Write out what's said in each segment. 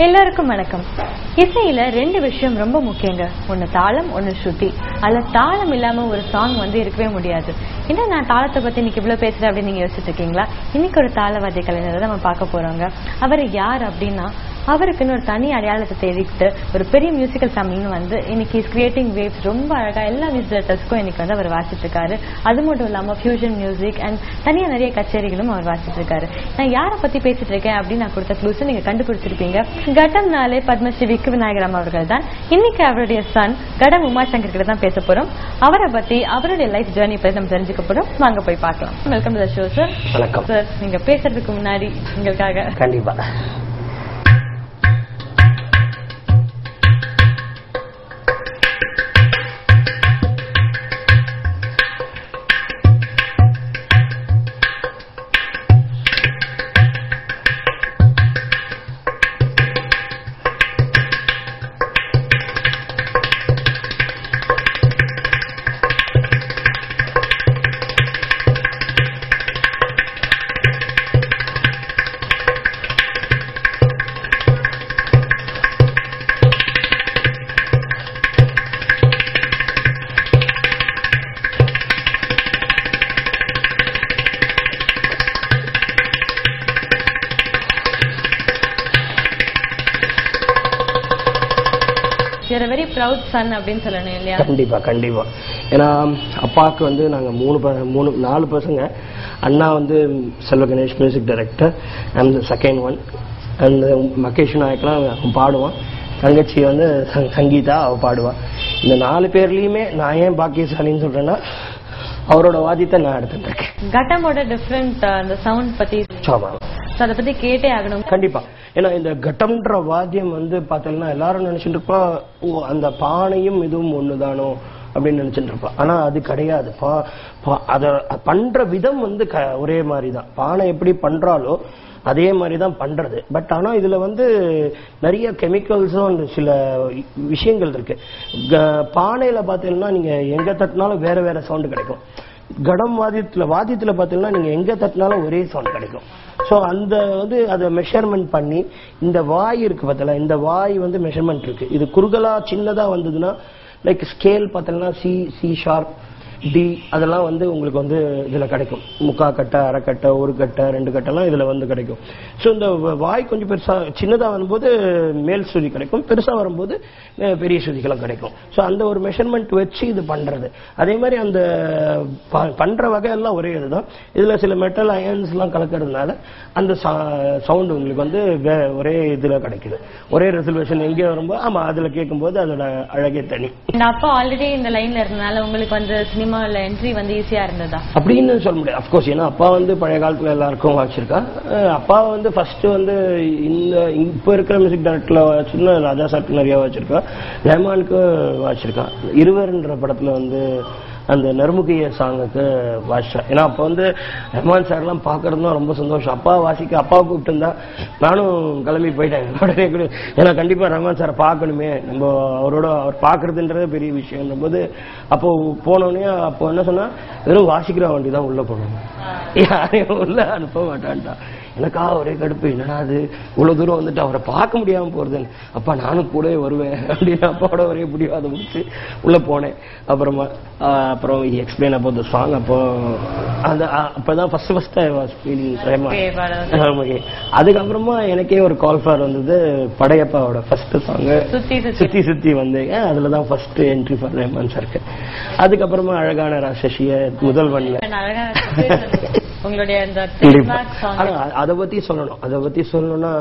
எல்லாருக்கும் வணக்கம் இசையில ரெண்டு விஷயம் ரொம்ப முக்கியங்க ஒன்னு தாளம் ஒன்னு ஸ்ருதி அதுல தாளம் இல்லாம ஒரு சாங் வந்து இருக்கவே முடியாது என்ன நான் தாளத்தை பத்தி இன்னைக்கு இவ்வளவு பேசுறேன் அப்படின்னு நீங்க யோசிச்சுட்டு இருக்கீங்களா இன்னைக்கு ஒரு தாளவாதி கலைஞரை தான் நம்ம பார்க்க போறோங்க அவர் யார் அப்படின்னா அவருக்குன்னு ஒரு தனி அடையாளத்தை தேடிட்டு ஒரு பெரிய மியூசிக்கல் ஃபேமிலின்னு வந்து இன்னைக்கு கிரியேட்டிங் வேவ்ஸ் ரொம்ப அழகா எல்லா மியூசிக் டைரக்டர்ஸ்க்கும் இன்னைக்கு வந்து அவர் வாசிட்டு இருக்காரு அது மட்டும் இல்லாம ஃபியூஷன் மியூசிக் அண்ட் தனியா நிறைய கச்சேரிகளும் அவர் வாசிட்டு இருக்காரு நான் யாரை பத்தி பேசிட்டு இருக்கேன் அப்படின்னு நான் கொடுத்த க்ளூஸ் நீங்க கண்டுபிடிச்சிருப்பீங்க கட்டம்னாலே பத்மஸ்ரீ விக்கு விநாயகராம் அவர்கள் தான் இன்னைக்கு அவருடைய சன் கடம் உமாசங்கர் கிட்ட தான் பேச போறோம் அவரை பத்தி அவருடைய லைஃப் ஜேர்னி பத்தி நம்ம தெரிஞ்சுக்க போறோம் வாங்க போய் பார்க்கலாம் வெல்கம் டு ஷோ சார் வணக்கம் சார் நீங்க பேசுறதுக்கு முன்னாடி உங்களுக்காக கண்டிப்பா யூஆர் வெரி ப்ரவுட் சன் அப்படின்னு சொல்லணும் இல்லையா கண்டிப்பா கண்டிப்பா ஏன்னா அப்பாவுக்கு வந்து நாங்க மூணு ப- மூணு நாலு பசங்க அண்ணா வந்து Selva Ganesh music director and second one and Mahesh நாயக்லாம் அவன் பாடுவான் தங்கச்சி வந்து சங்- சங்கீதா அவ பாடுவா இந்த நாலு பேர்லயுமே நான் ஏன் பாக்கியசாலின்னு சொல்றேன்னா அவரோட வாத்தியத்தை நான் எடுத்துட்டு இருக்கேன் கட்டமோட டிஃப்ரெண்ட் அந்த சவுண்ட் பத்தி ஆமா So, அதை பத்தி கேட்டே ஆகணும் கண்டிப்பா ஏன்னா இந்த கட்டம்ன்ற வாத்தியம் வந்து பார்த்தீங்கன்னா எல்லாரும் நினைச்சிட்டு இருப்பா ஓ அந்த பானையும் இதுவும் ஒண்ணுதானோ அப்படின்னு நினைச்சிட்டு இருப்பா ஆனா அது கிடையாது பா- பா- அத பண்ற விதம் வந்து க- ஒரே மாதிரி தான் பானை எப்படி பண்றாலோ அதே மாதிரி தான் பண்றது பட் ஆனா இதுல வந்து நிறைய கெமிக்கல்ஸும் சில விஷயங்கள் இருக்கு க- பானையில பார்த்தீங்கன்னா நீங்க எங்க தட்டினாலும் வேற வேற சவுண்ட் கிடைக்கும் கடம் வாத்தியத்துல வாத்தியத்துல பார்த்தீங்கன்னா நீங்க எங்க தட்டினாலும் ஒரே சவுண்ட் கிடைக்கும் சோ அந்த வந்து அதை மெஷர்மெண்ட் பண்ணி இந்த வாய் இருக்கு பார்த்தல இந்த வாய் வந்து மெஷர்மெண்ட் இருக்கு இது குறுகலா சின்னதா வந்ததுன்னா லைக் ஸ்கேல் பார்த்தீங்கன்னா சி சி ஷார்ப் டி அதெல்லாம் வந்து உங்களுக்கு வந்து இதுல கிடைக்கும் முக்கா கட்டை அரை கட்டை ஒரு கட்டை ரெண்டு கட்டைலாம் இதுல வந்து கிடைக்கும் சோ இந்த வ- வாய் கொஞ்சம் பெருசா சின்னதா வரும்போது மேல் சுதி கிடைக்கும் பெருசா வரும்போது அஹ், பெரிய சுதிகளும் கிடைக்கும் சோ அந்த ஒரு மெஷர்மெண்ட் வச்சு இது பண்றது அதே மாதிரி அந்த ப- பண்ற வகை எல்லாம் ஒரே இதுதான் இதுல சில மெட்டல் அயன்ஸ் எல்லாம் கலக்கறதுனால அந்த சவுண்ட் உங்களுக்கு வந்து வே- ஒரே இதுல கிடைக்குது ஒரே ரெசல்யூஷன் எங்கே வரும்போது ஆமா அதுல கேட்கும்போது அதோட அழகே தனி இந்த அப்பா ஆல்ரெடி இந்த லைன்ல இருந்தனால உங்களுக்கு வந்து சினிமால என்ட்ரி வந்து ஈஸியா இருந்ததா அப்படின்னு சொல்ல முடியாது அப்கோர்ஸ் ஏன்னா அப்பா வந்து பழைய காலத்துல எல்லாருக்கும் வாச்சிருக்கா அஹ் அப்பா வந்து ஃபர்ஸ்ட் வந்து இந்த இப்ப இருக்கிற மியூசிக் டைரக்டர்ல வச்சிருந்தா ராஜா சாருக்கு நிறைய வச்சிருக்கா ரஹ்மானுக்கு வாச்சிருக்கா இருவர்ன்ற படத்துல வந்து அந்த நறுமுகைய சாங்குக்கு வாசிச்சா ஏன்னா அப்ப வந்து ரஹ்மான் சார்லாம் பாக்குறது தான் ரொம்ப சந்தோஷம் அப்பா வாசிக்க அப்பா கூப்பிட்டு இருந்தா நானும் கிளம்பி போயிட்டேன் உடனே கூட ஏன்னா கண்டிப்பா ரஹ்மான் சாரை பார்க்கணுமே நம்ம அவரோட அவர் பாக்குறதுன்றதே பெரிய விஷயம் போது அப்போ போனோடனே அப்போ என்ன சொன்னா வெறும் வாசிக்கிற வண்டி தான் உள்ள போகணும் யாரையும் உள்ள அனுப்ப மாட்டான்டா எனக்கா ஒரே கடுப்பு என்னடா அது இவ்வளவு தூரம் வந்துட்டு அவரை பார்க்க முடியாம போறதுன்னு அப்பா நானும் கூடவே வருவேன் அப்படின்னு அப்பாவோட ஒரே முடியாத முடிச்சு உள்ள போனேன் அப்புறமா ஆஹ், அப்புறம் எக்ஸ்பிளைன் அப்போ the சாங் அப்போ அந்த ஆஹ், அப்பதான் first first I was feeling Okay, பாடம். ஓகே அதுக்கப்புறமா எனக்கே ஒரு கால் ஃபார் வந்தது படையப்பாவோட ஃபர்ஸ்ட் சாங் சுத்தி சுத்தி சுத்தி சுத்தி வந்தீங்க அதுல தான் ஃபர்ஸ்ட் என்ட்ரி ஃபார் ரஹ்மான் சாருக்கு அதுக்கப்புறமா அழகான ராசசிய முதல்வன்ல அழகா இருக்கு. உங்களுடைய அந்த கண்டிப்பா. trademark song. ஆனா அ- அத பத்தி சொல்லணும் அத பத்தி சொல்லணும்னா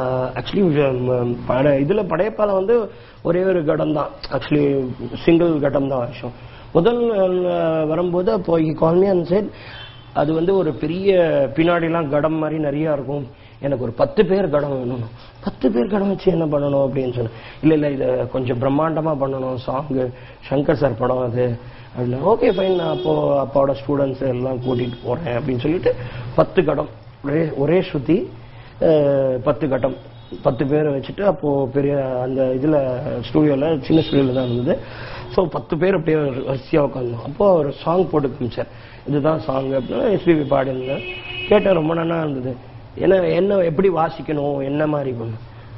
ஆக்சுவலி இதுல படையப்பால வந்து ஒரே ஒரு கடம் தான் ஆக்சுவலி சிங்கிள் கட்டம் தான் வருஷம் முதல் அஹ், வரும்போது அப்போ கால்மியான் சைட் அது வந்து ஒரு பெரிய பின்னாடிலாம் கடம் மாதிரி நிறைய இருக்கும் எனக்கு ஒரு பத்து பேர் கடம் வேணும் பத்து பேர் கடம் வச்சு என்ன பண்ணணும் அப்படின்னு சொன்னேன் இல்ல இல்ல இத கொஞ்சம் பிரம்மாண்டமா பண்ணணும் சாங்கு சங்கர் சார் படம் அது அப்படின்னா ஓகே ஃபைன் நான் அப்போ அப்பாவோட ஸ்டூடெண்ட்ஸ் எல்லாம் கூட்டிட்டு போறேன் அப்படின்னு சொல்லிட்டு பத்து கடம் ஒரே ஒரே ஸ்ருதி அஹ், பத்து கட்டம் பத்து பேரை வச்சுட்டு அப்போ பெரிய அந்த இதுல ஸ்டூடியோல சின்ன ஸ்டூடியோல தான் இருந்தது ஸோ பத்து பேர் அப்படியே வரிசையா உட்காந்தோம் அப்போ ஒரு சாங் போட்டு காமிச்சார் இதுதான் சாங் அப்படின்னா எஸ்பிபி பாடியிருந்தேன் கேட்டேன் ரொம்ப நல்லா இருந்தது என்ன என்ன எப்படி வாசிக்கணும் என்ன மாதிரி பண்ணணும்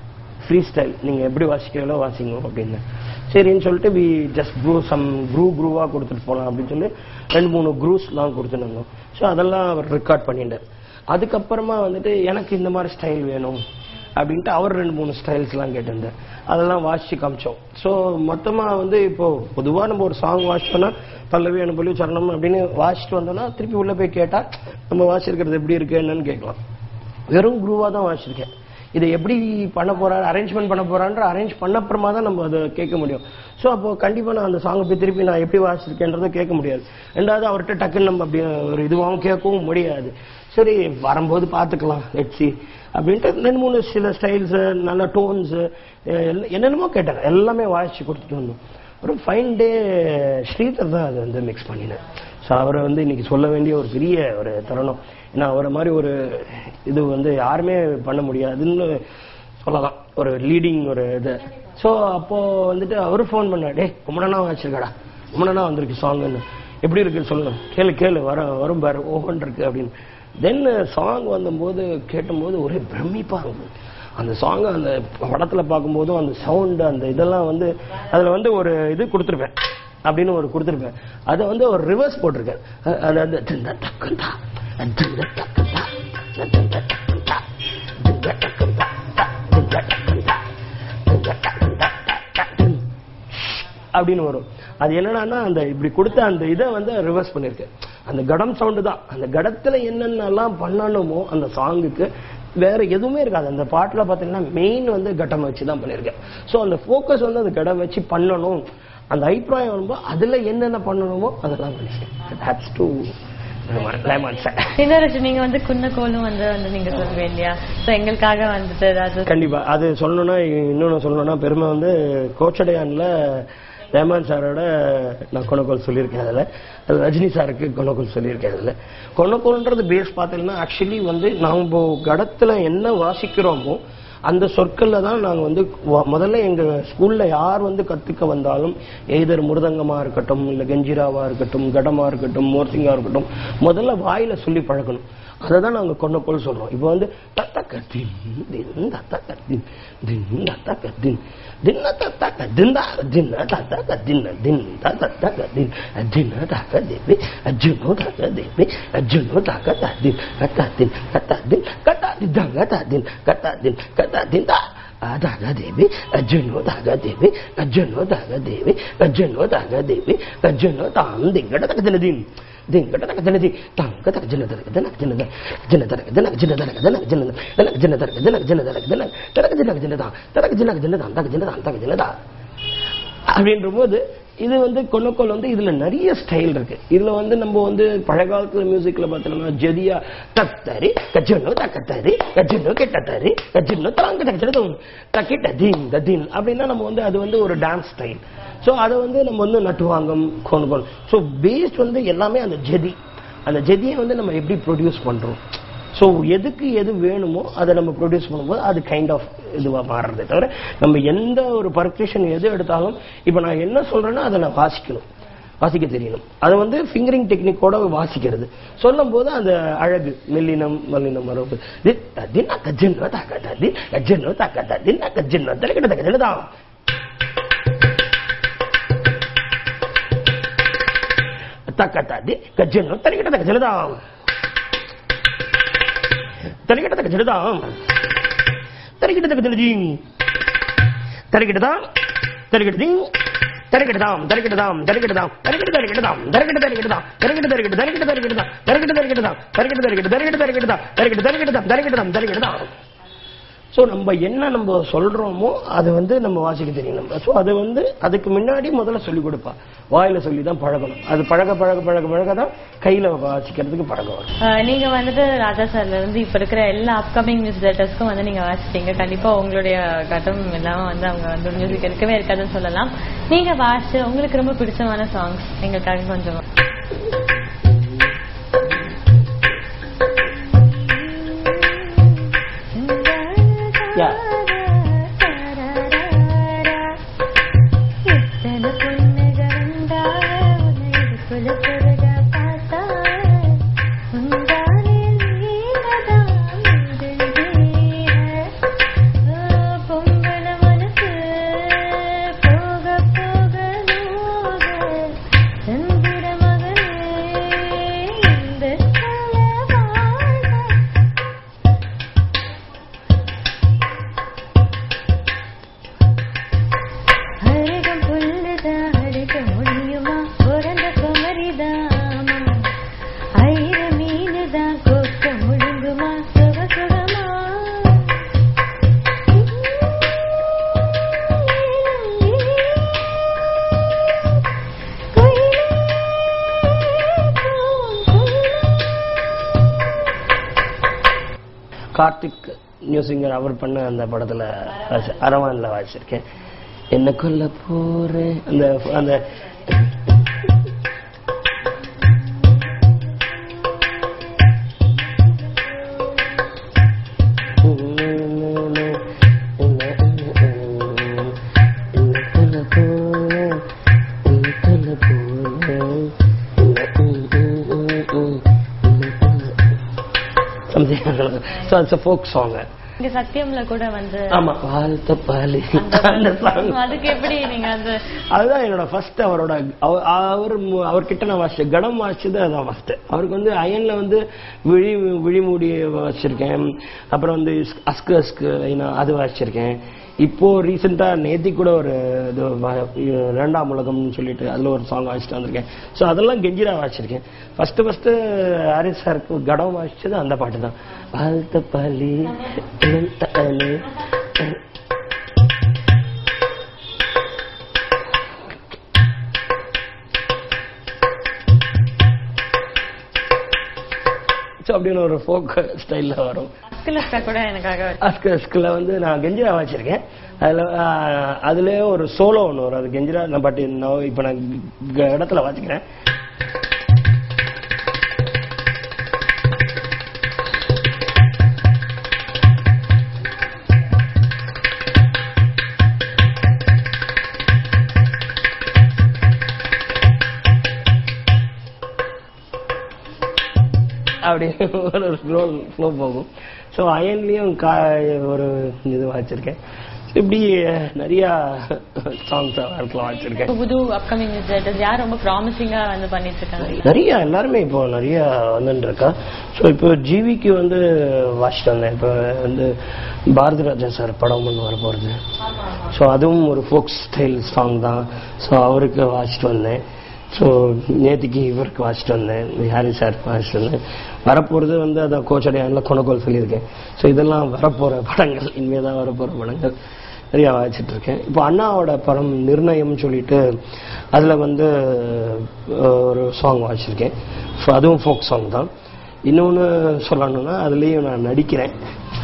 ஃப்ரீ ஸ்டைல் நீங்க எப்படி வாசிக்கிறீங்களோ வாசிங்க அப்படின்னு சரின்னு சொல்லிட்டு we just crew some crew க்ரூவா கொடுத்துட்டு போலாம் அப்படின்னு சொல்லி ரெண்டு மூணு க்ரூஸ்லாம் கொடுத்துட்டு இருந்தோம் ஸோ அதெல்லாம் அவர் ரெக்கார்ட் பண்ணிட்டார் அதுக்கப்புறமா வந்துட்டு எனக்கு இந்த மாதிரி ஸ்டைல் வேணும் அப்படின்ட்டு அவர் ரெண்டு மூணு ஸ்டைல்ஸ்லாம் கேட்டிருந்தார் அதெல்லாம் வாசிச்சு காமிச்சோம் ஸோ மொத்தமாக வந்து இப்போ பொதுவாக நம்ம ஒரு சாங் வாசிச்சோம்னா பல்லவி அனுபவி சரணம் அப்படின்னு வாசிச்சுட்டு வந்தோம்னா திருப்பி உள்ள போய் கேட்டா நம்ம வாசிக்கிறது எப்படி இருக்கு என்னன்னு கேட்கலாம் வெறும் குரூவா தான் வாசிச்சிருக்கேன் இதை எப்படி பண்ண போறாரு அரேஞ்ச்மெண்ட் பண்ண போறான்ற அரேஞ்ச் பண்ண அப்புறமா தான் நம்ம அதை கேட்க முடியும் ஸோ அப்போ கண்டிப்பா நான் அந்த சாங்கை போய் திருப்பி நான் எப்படி வாசிச்சிருக்கேன்றதை கேட்க முடியாது ரெண்டாவது அவர்கிட்ட டக்குன்னு நம்ம அப்படி ஒரு இதுவாகவும் கேட்கவும் முடியாது சரி வரும்போது பார்த்துக்கலாம் லெட்ஸி அப்படின்ட்டு ரெண்டு மூணு சில ஸ்டைல்ஸ் நல்ல டோன்ஸ் என்னென்னமோ கேட்டார் எல்லாமே வாசிச்சு கொடுத்துட்டு வந்தோம் ஒரு ஃபைன் டே ஸ்ரீதர் தான் அதை வந்து மிக்ஸ் பண்ணினேன் ஸோ அவரை வந்து இன்னைக்கு சொல்ல வேண்டிய ஒரு பெரிய ஒரு தருணம் ஏன்னா அவரை மாதிரி ஒரு இது வந்து யாருமே பண்ண முடியாதுன்னு சொல்லலாம் ஒரு லீடிங் ஒரு இது ஸோ அப்போ வந்துட்டு அவரு ஃபோன் பண்ணார் டே கும்மடனா வச்சிருக்காடா கும்மடனா வந்திருக்கு சாங்குன்னு எப்படி இருக்குன்னு சொல்லுங்க கேளு கேளு வர வரும் பாரு ஓஹன் இருக்கு அப்படின்னு தென் சாங் வந்தபோது கேட்டும்போது ஒரே பிரமிப்பா இருந்தது அந்த சாங் அந்த படத்துல பார்க்கும்போதும் அந்த சவுண்ட் அந்த இதெல்லாம் வந்து அதுல வந்து ஒரு இது கொடுத்துருப்பேன் அப்படின்னு ஒரு கொடுத்துருப்பேன் அதை வந்து ஒரு ரிவர்ஸ் போட்டிருக்காரு அ- அது அந்த திந்த டக்குந்தா, திந்த டக்குந்தா, திந்த டக்குந்தா, திந்த டக்குந்தா, திந்த டக்குந்தா, திந்த டக்குந்தா, டக்குந்தா. அப்படின்னு வரும் அது என்னன்னா அந்த இப்படி கொடுத்த அந்த இதை வந்து ரிவர்ஸ் பண்ணிருக்கு அந்த கடம் சவுண்டு தான் அந்த கடத்துல என்னென்னலாம் பண்ணணுமோ அந்த சாங்குக்கு வேற எதுவுமே இருக்காது அந்த பாட்டுல பாத்தீங்கன்னா மெயின் வந்து கட்டம் வச்சு தான் பண்ணிருக்கேன் சோ அந்த ஃபோக்கஸ் வந்து அந்த கடம் வச்சு பண்ணணும் அந்த அபிப்பிராயம் வரும்போது அதுல என்னென்ன பண்ணணுமோ அதெல்லாம் பண்ணிருக்கேன் ஹேட்ஸ் டு லேமன் சார் இன்னொரு விஷயம், நீங்க வந்து குன்னக்கோலும் வந்து வந்து நீங்க சொல்லுவீங்க இல்லையா சோ எங்களுக்காக வந்துட்டு ஏதாவது கண்டிப்பா அது சொல்லணும்னா இன்னொன்னு சொல்லணும்னா பெருமை வந்து கோச்சடையான்ல ரஹ்மான் சாரோட நான் கொனக்கோல் சொல்லியிருக்கேன் அதுல அது ரஜினி சாருக்கு கொனக்கோல் சொல்லியிருக்கேன் அதுல கொனக்கோல்ன்றது பேஸ் பார்த்தீங்கன்னா ஆக்சுவலி வந்து நாம கடத்துல என்ன வாசிக்கிறோமோ அந்த சொற்கள்ல தான் நாங்க வந்து வ- முதல்ல எங்க ஸ்கூல்ல யார் வந்து கத்துக்க வந்தாலும் எய்தர் மிருதங்கமா இருக்கட்டும் இல்ல கெஞ்சிராவா இருக்கட்டும் கடமா இருக்கட்டும் மோர்சிங்கா இருக்கட்டும் முதல்ல வாயில சொல்லி பழகணும் அதை தான் நாங்க கொண்டக்கோல் சொல்றோம் இப்போ வந்து தத்தக்க தின் தின் தத்தக்க தின் தின் தத்தக்க தின் தின்ன தத்தக்க தின்தா தின்ன தத்தக்க தின்ன தின் தத்தக்க தின் தின்ன தக்க தேவி அஜுனோ தக்க தேவி அஜுனோ தக்க தின் கத்த தின் கத்த தின் கத்த தின் கத்த தின் கத்த தின் கத்த தின் தா daga devi ajjuno daga devi ajjuno daga devi ajjuno daga devi ajjuno tam dingada daga dina din dingada daga dina din tanga daga dina daga dina dina dina daga dina dina daga dina dina daga dina daga dina dina daga dina daga dina dina da daga dina dina da daga dina da daga dina da அப்படின்ற போது இது வந்து கொன்னக்கோல் வந்து இதுல நிறைய style இருக்கு இதுல வந்து நம்ம வந்து பழைய காலத்துல மியூசிக்ல பார்த்தோம்னா ஜெதியா தத்தரி கஜனு தக்கத்தரி கஜனு கெட்டத்தரி கஜனு தாங்க தக்கத்தரி தக்கிட்ட தீன் தீன் அப்படின்னா நம்ம வந்து அது வந்து ஒரு டான்ஸ் ஸ்டைல் சோ அதை வந்து நம்ம வந்து நட்டுவாங்கம் கொன்னக்கோல் சோ பேஸ்ட் வந்து எல்லாமே அந்த ஜெதி அந்த ஜெதியை வந்து நம்ம எப்படி ப்ரொடியூஸ் பண்றோம் ஸோ எதுக்கு எது வேணுமோ அதை நம்ம ப்ரொடியூஸ் பண்ணும்போது அது கைண்ட் ஆஃப் இதுவாக மாறுறதே தவிர நம்ம எந்த ஒரு பர்கஷன் எது எடுத்தாலும் இப்போ நான் என்ன சொல்றேன்னா அதை நான் வாசிக்கணும் வாசிக்க தெரியணும் அது வந்து ஃபிங்கரிங் டெக்னிக்கோட வாசிக்கிறது சொல்லும் போது அந்த அழகு மெல்லினம் மல்லினம் மரபு தின்ன கஜின்னு தாக்கத்தா தின் கஜின்னு தாக்கத்தா தின்ன கஜின்னு தலைக்கிட்ட தக்கத்தில் தான் தாக்கத்தா தி கஜின்னு தலைக்கிட்ட தக்கத்தில் தான் தலிக்கிட்ட தக்க ஜெடுதாம் தலிக்கிட்ட தக்க ஜெடுதீங் தலிக்கிட்டதாம் தலிக்கிட்டதீங் தலிக்கிட்டதாம் தலிக்கிட்டதாம் தலிக்கிட்டதாம் தலிக்கிட்ட தலிக்கிட்டதாம் தலிக்கிட்ட தலிக்கிட்டதாம் தலிக்கிட்ட தலிக்கிட்ட தலிக்கிட்ட தலிக்கிட்டதாம் தலிக்கிட்ட தலிக்கிட்டதாம் தலிக்கிட்ட தலிக்கிட்ட தலிக்கிட்ட தலிக்கிட்டதாம் தலிக்கிட்ட தலிக்கிட்டதாம் தலிக்கிட்டதாம் தலிக்கிட்டதாம் ஸோ நம்ம என்ன நம்ம சொல்றோமோ அது வந்து நம்ம வாசிக்க தெரியும் நம்ம ஸோ அது வந்து அதுக்கு முன்னாடி முதல்ல சொல்லிக் கொடுப்பா வாயில சொல்லி தான் பழகணும் அது பழக பழக பழக பழக தான் கையில வாசிக்கிறதுக்கு பழகம் வரும் அஹ் நீங்க வந்துட்டு ராஜா சார்ல இருந்து இப்ப இருக்கிற எல்லா அப்கமிங் மியூசிக் டைரக்டர்ஸ்க்கும் வந்து நீங்க வாசிச்சீங்க கண்டிப்பா உங்களுடைய கட்டம் இல்லாம வந்து அவங்க வந்து மியூசிக் இருக்கவே இருக்காதுன்னு சொல்லலாம் நீங்க வாசிச்சு உங்களுக்கு ரொம்ப பிடிச்சமான சாங்ஸ் எங்களுக்காக கொஞ்சம் Yeah. எத்தனை பொண்ணுக வந்தா உன்னை இடுப்புல சொருக பார்த்தா உந்தாலில் ஈரதான் மிதந்தீர. ஓ, பொம்பள கார்த்திக் நியூ சிங்கர் அவர் பண்ண அந்த படத்துல வாசி- அரவான்ல வாசிச்சிருக்கேன் என்ன கொல்ல போறேன் அந்த அந்த ஸோ இட்ஸ் ஃபோக் சாங் இங்க சத்தியம்ல கூட வந்து ஆமா வாழ்த்த பாலி அந்த அந்த சாங் அதுக்கு எப்படி நீங்க அந்த அதுதான் என்னோட ஃபர்ஸ்ட் அவரோட அவ- அவர் மு- அவர்கிட்ட நான் வாசிச்சேன் கடம் வாசிச்சது அதான் ஃபர்ஸ்ட் அவருக்கு வந்து அயன்ல வந்து விழி விழிமூடி வச்சிருக்கேன் அப்புறம் வந்து இஸ்க்- அஸ்கு அஸ்கு ஐநா, அது வாசிச்சிருக்கேன் இப்போ ரீசெண்டா நேத்தி கூட ஒரு இது வ- இரண்டாம் உலகம்னு சொல்லிட்டு அதுல ஒரு சாங் வாசிட்டு வந்திருக்கேன் ஸோ அதெல்லாம் கெஞ்சிரா வாசிச்சிருக்கேன் ஃபர்ஸ்ட் ஃபர்ஸ்ட் ஹாரிஸ் சாருக்கு கடம் வாசிச்சது அந்த பாட்டு தான் வாழ்த்த பலி இளந்தலை, ஸோ அப்படின்னு ஒரு ஃபோக் ஸ்டைல்ல வரும் அஸ்கலஸ்கா கூட எனக்காக அஸ்கு அஸ்குல வந்து நான் கெஞ்சிரா வச்சிருக்கேன் அதுல ஆஹ், அதுலயே ஒரு சோலோ ஒன்று வரும் அது கெஞ்சிரா நான் பட் நான் இப்போ நான் க- இடத்துல வாசிக்கிறேன் அப்படி ஒரு ரோல் ஃப்ளோ போகும் ஸோ அயன்லேயும் கா ஒரு இது வச்சிருக்கேன் இப்படி நிறைய சாங்ஸ் வாழ்க்கையில் வச்சிருக்கேன் புது அப்கமிங் யார் ரொம்ப ப்ராமிசிங்கா வந்து பண்ணிட்டு இருக்காங்க நிறைய எல்லாருமே இப்போ நிறைய வந்துட்டு இருக்கா ஸோ இப்போ ஜிவிக்கு வந்து வாசிட்டு வந்தேன் இப்போ வந்து பாரதி ராஜா சார் படம் ஒன்று வர போகிறது ஸோ அதுவும் ஒரு ஃபோக் ஸ்டைல் சாங் தான் ஸோ அவருக்கு வாசிட்டு வந்தேன் ஸோ நேத்திக்கு இவருக்கு வாசிட்டு வந்தேன் ஹாரி சாருக்கு வாசிட்டு வந்தேன் வரப்போகிறது வந்து அதான் கோச்சடையானில் கொனகோல் சொல்லியிருக்கேன் ஸோ இதெல்லாம் வரப்போகிற படங்கள் இனிமேல் தான் வரப்போகிற படங்கள் நிறையா வாசிச்சுட்டு இருக்கேன் இப்போ அண்ணாவோட படம் நிர்ணயம் சொல்லிட்டு அதில் வந்து அஹ், ஒரு சாங் வாசிச்சிருக்கேன் ஸோ அதுவும் ஃபோக் சாங் தான் இன்னொன்று சொல்லணும்னா அதுலேயும் நான் நடிக்கிறேன்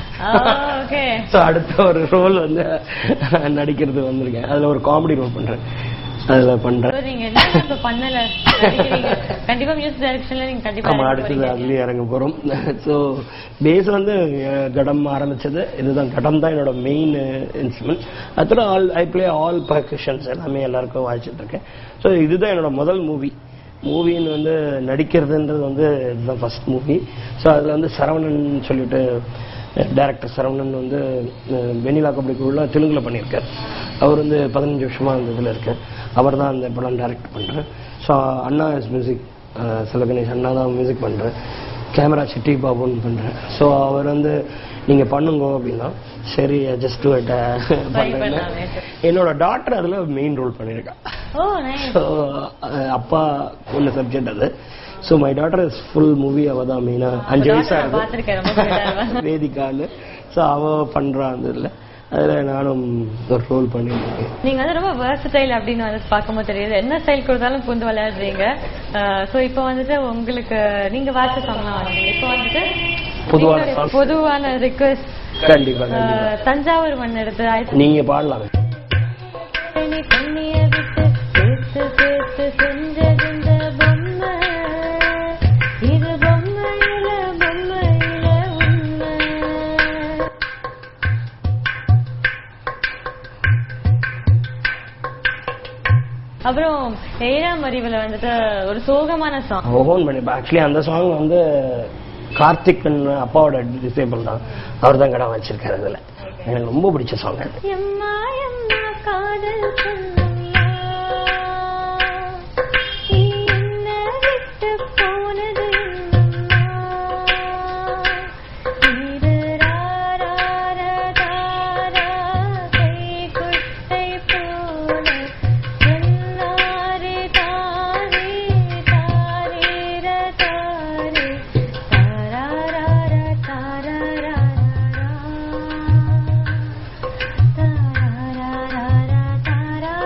ஓகே ஸோ அடுத்த ஒரு ரோல் வந்து நடிக்கிறது வந்திருக்கேன் அதில் ஒரு காமெடி ரோல் பண்ணுறேன் அதில் பண்ணுறேன் நீங்க என்ன இப்ப பண்ணல நடிக்கிறீங்க. கண்டிப்பா மியூசிக் டைரக்ஷன்ல நீங்க கண்டிப்பா ஆமா இறங்க அடுத்தது போறீங்க. அதுலயே இறங்க போறோம் ஸோ பேஸ் வந்து அஹ், கடம் ஆரம்பிச்சது இதுதான் கடம் தான் என்னோட மெயின் இன்ஸ்ட்ருமெண்ட் அத்தோட ஆல் ஐ பிளே ஆல் பர்கஷன்ஸ் எல்லாமே எல்லாருக்கும் வாசிச்சுட்டு இருக்கேன் ஸோ இதுதான் என்னோட முதல் மூவி மூவின்னு வந்து நடிக்கிறதுன்றது வந்து இதுதான் ஃபர்ஸ்ட் மூவி ஸோ அதில் வந்து சரவணன் சொல்லிட்டு டைரக்டர் சரவணன் வந்து அஹ், வெண்ணிலா கபடி குழுல தெலுங்குல பண்ணியிருக்கார் அவர் வந்து பதினஞ்சு வருஷமா அந்த இதில் இருக்கார் அவர் தான் அந்த படம் டைரக்ட் பண்ணுறேன் ஸோ அண்ணா இஸ் மியூசிக் சில கணேஷ் அண்ணா தான் மியூசிக் பண்ணுறேன் கேமரா சிட்டி பாபுன்னு பண்ணுறேன் ஸோ அவர் வந்து நீங்கள் பண்ணுங்க அப்படின்னா சரி ஜஸ்ட் பண்ணுறேன் பண்ணலாமே. என்னோட டாக்டர் அதில் மெயின் ரோல் பண்ணியிருக்கா ஓ நைஸ் ஸோ அப்பா ஒன்று சப்ஜெக்ட் அது so my daughter is full movie அவ தான் மெயினாக அஞ்சு வயசா நான் பார்த்திருக்கேன், ரொம்ப sweet ஆ இருப்பா. இருக்கு வேதிகான்னு ஸோ அவ பண்றா அந்த இதில் அதில் நானும் ஒரு ரோல் பண்ணியிருக்கேன் நீங்க வந்து ரொம்ப versatile அப்படின்னு வந்து பார்க்கும்போது தெரியுது என்ன ஸ்டைல் கொடுத்தாலும் புந்து விளையாடுறீங்க சோ இப்போ வந்துட்டு உங்களுக்கு நீங்க வாட்ச சாங்லாம் வாங்குறீங்க இப்போ வந்துட்டு பொதுவான நீங்க songs. பொதுவான ரிக்வெஸ்ட் கண்டிப்பா கண்டிப்பா தஞ்சாவூர் மண் எடுத்து ஆயிரத்தி நீங்க பாடலாம் நீ கண்ணிய விட்டு சேர்த்து சேர்த்து செஞ்சது இந்த பொம்மை இது பொம்மையில பொம்மையில உண்மை அப்புறம் ஏழாம் அறிவுல வந்துட்டு ஒரு சோகமான சாங் ஓன் பண்ணி ஆக்சுவலி அந்த சாங் வந்து கார்த்திக் அப்பாவோட டிசேபிள் தான் அவர் தான் கடன் வச்சிருக்காரு அதுல எனக்கு ரொம்ப பிடிச்ச சாங் அது எம்மா எம்மா காதல் சொன்னம்மா நீ என்ன விட்டு போனது என்னம்மா இது ராரார தாரா கைக்குட்டை போல சொன்னாரே தாரே தாரேர தாரே தாராரார தாராராரா தாராராரா தாரா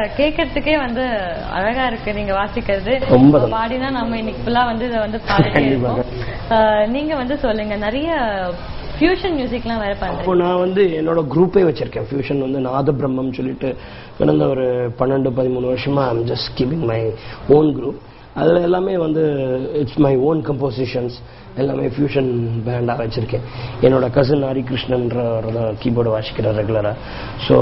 கேட்கறதுக்கே வந்து அழகா இருக்கு நீங்க வாசிக்கிறது ரொம்ப சந்தோஷம். பாடினா நம்ம இன்னைக்கு ஃபுல்லா வந்து இதை வந்து பாடிட்டே கண்டிப்பாக. இருக்கோம் அஹ், நீங்க வந்து சொல்லுங்க நிறைய ஃபியூஷன் மியூசிக்லாம் வேற இப்போ பண்றீங்க நான் வந்து என்னோட குரூப்பே வச்சிருக்கேன் ஃபியூஷன் வந்து நாத பிரம்மம் சொல்லிட்டு கடந்த ஒரு பன்னெண்டு பதிமூணு வருஷமா I'm just keeping my own group அதுல எல்லாமே வந்து இட்ஸ் மை ஓன் கம்போசிஷன்ஸ் எல்லாமே ஃபியூஷன் பேண்டாக வச்சிருக்கேன் என்னோட கசின் ஹரிகிருஷ்ணன்றவர் தான் கீபோர்டு வாசிக்கிறார் ரெகுலராக ஸோ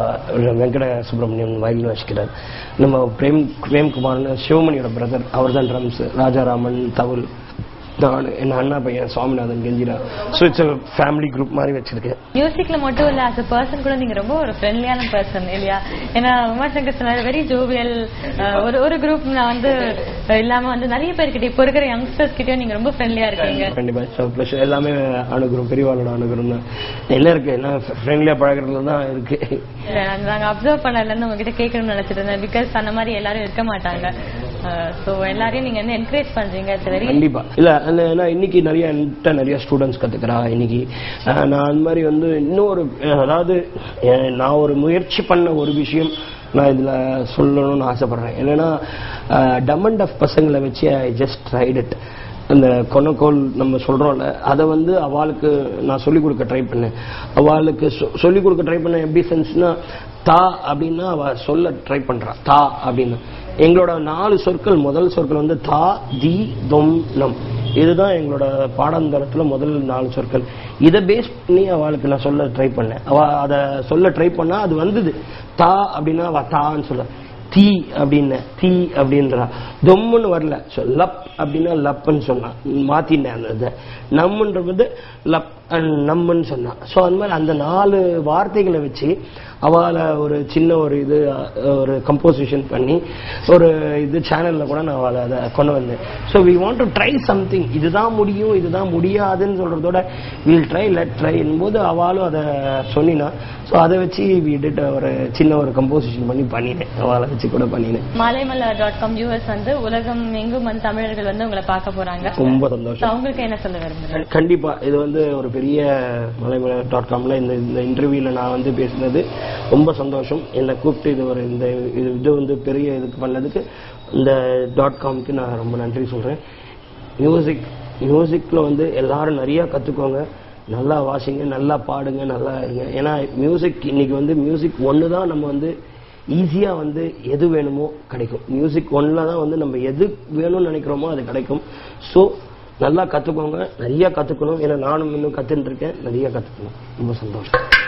வெங்கட சுப்பிரமணியன் வயலின் வாசிக்கிறார் நம்ம பிரேம் பிரேம்குமார்னு சிவமணியோட பிரதர் அவர் தான் ட்ரம்ஸ் ராஜாராமன் தவுல் நான் என் அண்ணா பையன் Swaminathan kanjira so it's family group மாதிரி வச்சிருக்கேன் மியூசிக்ல மட்டும் இல்ல as a பர்சன் கூட நீங்க ரொம்ப ஒரு ஃப்ரெண்ட்லியான பர்சன் இல்லையா ஏன்னா உமாசங்கர் சொன்னார் வெரி ஜோவியல் ஒரு ஒரு குரூப் நான் வந்து அஹ், இல்லாம வந்து நிறைய பேர்கிட்ட இப்போ இருக்கிற யங்ஸ்டர்ஸ் கிட்டயும் நீங்க ரொம்ப ஃப்ரெண்ட்லியா இருக்கீங்க கண்டிப்பா ஸோ ப்ளஸ் எல்லாமே அணுகுறோம் பெரியவாளோட அணுகுறோம் தான் எல்லாம் இருக்கு என்ன ஃப்ரெண்ட்லியா பழகுறதுல தான் இருக்கு இல்ல, நாங்க- நாங்க அப்சர்வ் பண்ணல இருந்து உங்ககிட்ட கேட்கணும்னு நினைச்சிட்டு இருந்தேன் பிகாஸ் அந்த மாதிரி எல்லாரும் இருக்க மாட்டாங்க சோ எல்லாரையும் நீங்க வந்து என்கரேஜ் பண்றீங்க இட்ஸ் வெரி கண்டிப்பா இல்ல அந்த ஏன்னா இன்னைக்கு நிறைய என்கிட்ட நிறைய ஸ்டூடெண்ட்ஸ் கத்துக்கிறா இன்னைக்கு அஹ், நான் அந்த மாதிரி வந்து இன்னொரு அஹ், அதாவது அஹ், நான் ஒரு முயற்சி பண்ண ஒரு விஷயம் நான் இதுல சொல்லணும்னு ஆசைப்படுறேன் என்னன்னா டம் அண்ட் டஃப் பசங்களை வச்சு ஐ ஜஸ்ட் ட்ரைட் இட் அந்த கொனக்கோல் நம்ம சொல்றோம்ல அதை வந்து அவளுக்கு நான் சொல்லிக் கொடுக்க ட்ரை பண்ணேன் அவளுக்கு சொ- சொல்லிக் கொடுக்க ட்ரை பண்ண எப்படி சென்ஸ்னா தா அப்படின்னா அவ சொல்ல ட்ரை பண்றா தா அப்படின்னு எங்களோட நாலு சொற்கள் முதல் சொற்கள் வந்து தா தி தொம் நம் இதுதான் எங்களோட பாடந்தரத்துல முதல் நாலு சொற்கள் இதை பேஸ் பண்ணி அவளுக்கு நான் சொல்ல ட்ரை பண்ணேன் அவ அதை சொல்ல ட்ரை பண்ணா அது வந்தது தா அப்படின்னா அவ தான்னு சொல்ல தீ அப்படின்னு தீ அப்படின்றா தொம்முன்னு வரல So, லப் அப்படின்னா லப்புன்னு சொன்னான் மாத்தினேன் அந்த இதை நம்மன்றது லப் and நம்மன்னு சொன்னான் ஸோ அந்த மாதிரி அந்த நாலு வார்த்தைகளை வச்சு அவளை ஒரு சின்ன ஒரு இது அஹ், ஒரு கம்போசிஷன் பண்ணி ஒரு இது சேனல்ல கூட நான் அவளை அதை கொண்டு வந்தேன் so we want to try something இதுதான் முடியும் இதுதான் முடியாதுன்னு சொல்றதோட வில் ட்ரை லெட் ட்ரை போது அவளும் அதை சொன்னினா ஸோ அதை வச்சு வி டிட் ஒரு சின்ன ஒரு கம்போசிஷன் பண்ணி பண்ணினேன் அவளை வச்சு கூட பண்ணினேன் மாலைமலர் டாட் காம் யூஎஸ் வந்து உலகம் எங்கும் வந்து தமிழர்கள் வந்து உங்களை பார்க்க போறாங்க ரொம்ப So, சந்தோஷம் அவங்களுக்கு என்ன சொல்ல விரும்புறீங்க கண்டிப்பா இது வந்து ஒரு பெரிய மலைமலை டாட் காம்ல இந்த இந்த இன்டர்வியூல நான் வந்து பேசினது ரொம்ப சந்தோஷம் என்னை கூப்பிட்டு இது ஒரு இந்த இது இது வந்து பெரிய இதுக்கு பண்ணதுக்கு இந்த டாட் காம்க்கு நான் ரொம்ப நன்றி சொல்றேன் மியூசிக் மியூசிக்ல வந்து எல்லாரும் நிறைய கத்துக்கோங்க நல்லா வாசிங்க நல்லா பாடுங்க நல்லா இருங்க ஏன்னா மியூசிக் இன்னைக்கு வந்து மியூசிக் ஒன்று தான் நம்ம வந்து ஈஸியா வந்து எது வேணுமோ கிடைக்கும் மியூசிக் ஒன்ல தான் வந்து நம்ம எது வேணும்னு நினைக்கிறோமோ அது கிடைக்கும் ஸோ நல்லா கத்துக்கோங்க நிறைய கத்துக்கணும் ஏன்னா நானும் இன்னும் கத்துட்டு இருக்கேன் நிறைய கத்துக்கணும் ரொம்ப சந்தோஷம்